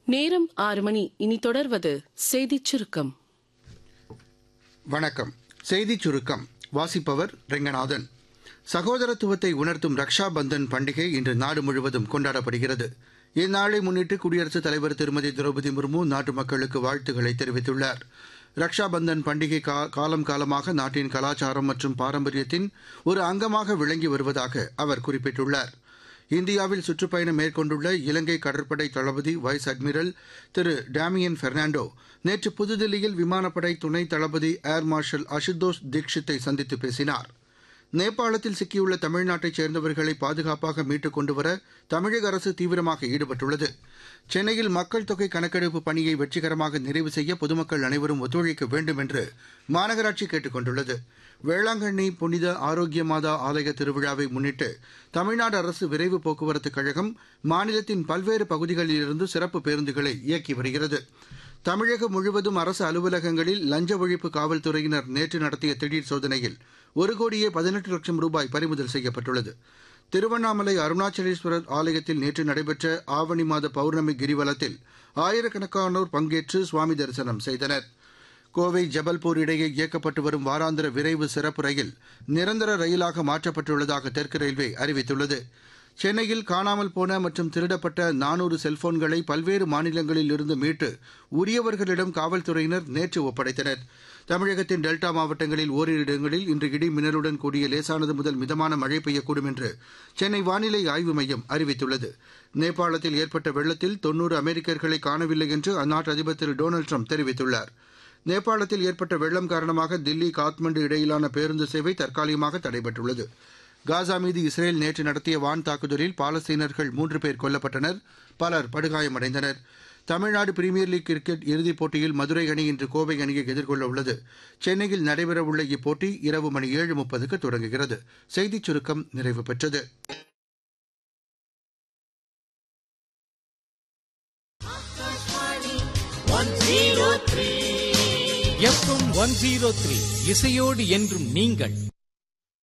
நேரம் ஆறு மணி இனி தொடர்வது செய்திச் சுருக்கம் வணக்கம் செய்திச் சுருக்கம் வாசிப்பவர் ரெங்கநாதன் சகோதரத்துவத்தை உணர்த்தும் ரக்ஷா பந்தன் பண்டிகை இன்று நாடு முழுவதும் கொண்டாடப்படுகிறது இந்நாளை முன்னிட்டு குடியரசுத் தலைவர் திருமதி திரௌபதி முர்மு நாட்டு மக்களுக்கு வாழ்த்துக்களை தெரிவித்துள்ளார் ரக்ஷா பந்தன் பண்டிகை கா- காலம் காலமாக நாட்டின் கலாச்சாரம் மற்றும் பாரம்பரியத்தின் ஒரு அங்கமாக விளங்கி வருவதாக அவர் குறிப்பிட்டுள்ளார் இந்தியாவில் சுற்றுப்பயணம் மேற்கொண்டுள்ள இலங்கை கடற்படை தளபதி vice admiral Thiru Damien Fernando நேற்று புதுதில்லியில் விமானப்படை துணை தளபதி ஏர் மார்ஷல் அசுதோஷ் தீக்ஷித்தை சந்தித்து பேசினார் நேபாளத்தில் சிக்கியுள்ள தமிழ்நாட்டைச் சேர்ந்தவர்களை பாதுகாப்பாக மீட்டுக் கொண்டுவர தமிழக அரசு தீவிரமாக ஈடுபட்டுள்ளது சென்னையில் மக்கள் தொகை கணக்கெடுப்பு பணியை வெற்றிகரமாக நிறைவு செய்ய பொதுமக்கள் அனைவரும் ஒத்துழைக்க வேண்டும் என்று மாநகராட்சி கேட்டுக் கொண்டுள்ளது வேளாங்கண்ணி புனித ஆரோக்கிய மாதா ஆலய திருவிழாவை முன்னிட்டு தமிழ்நாடு அரசு விரைவு போக்குவரத்துக் கழகம் மாநிலத்தின் பல்வேறு பகுதிகளிலிருந்து சிறப்பு பேருந்துகளை இயக்கி வருகிறது தமிழகம் முழுவதும் அரசு அலுவலகங்களில் லஞ்ச ஒழிப்பு காவல்துறையினர் நேற்று நடத்திய திடீர் சோதனையில் ஒரு கோடியே பதினெட்டு லட்சம் ரூபாய் பறிமுதல் செய்யப்பட்டுள்ளது திருவண்ணாமலை அருணாச்சலேஸ்வரர் ஆலயத்தில் நேற்று நடைபெற்ற ஆவணி மாத பௌர்ணமி கிரிவலத்தில் ஆயிரக்கணக்கானோர் பங்கேற்று சுவாமி தரிசனம் செய்தனர் கோவை ஜபல்பூர் இடையே இயக்கப்பட்டு வரும் வாராந்திர விரைவு சிறப்பு ரயில் நிரந்தர ரயிலாக மாற்றப்பட்டுள்ளதாக தெற்கு ரயில்வே அறிவித்துள்ளது சென்னையில் காணாமல் போன மற்றும் திருடப்பட்ட நானூறு செல்போன்களை பல்வேறு மாநிலங்களில் இருந்து மீட்டு உரியவர்களிடம் காவல்துறையினர் நேற்று ஒப்படைத்தனர் தமிழகத்தின் டெல்டா மாவட்டங்களில் ஓரிரு இடங்களில் இன்று இடி மின்னலுடன் கூடிய லேசானது முதல் மிதமான மழை பெய்யக்கூடும் என்று சென்னை வானிலை ஆய்வு மையம் அறிவித்துள்ளது நேபாளத்தில் ஏற்பட்ட வெள்ளத்தில் தொன்னூறு அமெரிக்கர்களை காணவில்லை என்று அந்நாட்டு அதிபர் திரு டொனால்டு ட்ரம்ப் தெரிவித்துள்ளார் நேபாளத்தில் ஏற்பட்ட வெள்ளம் காரணமாக தில்லி காத்மண்டு இடையிலான பேருந்து சேவை தற்காலிகமாக தடைபட்டுள்ளது காசா மீது இஸ்ரேல் நேற்று நடத்திய வான் தாக்குதலில் பாலஸ்தீனர்கள் மூன்று பேர் கொல்லப்பட்டனர் பலர் படுகாயமடைந்தனர் தமிழ்நாடு பிரீமியர் லீக் கிரிக்கெட் இறுதிப் போட்டியில் மதுரை அணி இன்று கோவை அணியை எதிர்கொள்ள உள்ளது சென்னையில் நடைபெறவுள்ள இப்போட்டி இரவு மணி ஏழு முப்பதுக்கு தொடங்குகிறது செய்திச் சுருக்கம் நிறைவு பெற்றது எஃப்எம் ஒன் ஜீரோ த்ரீ இசையோடு என்றும் நீங்கள்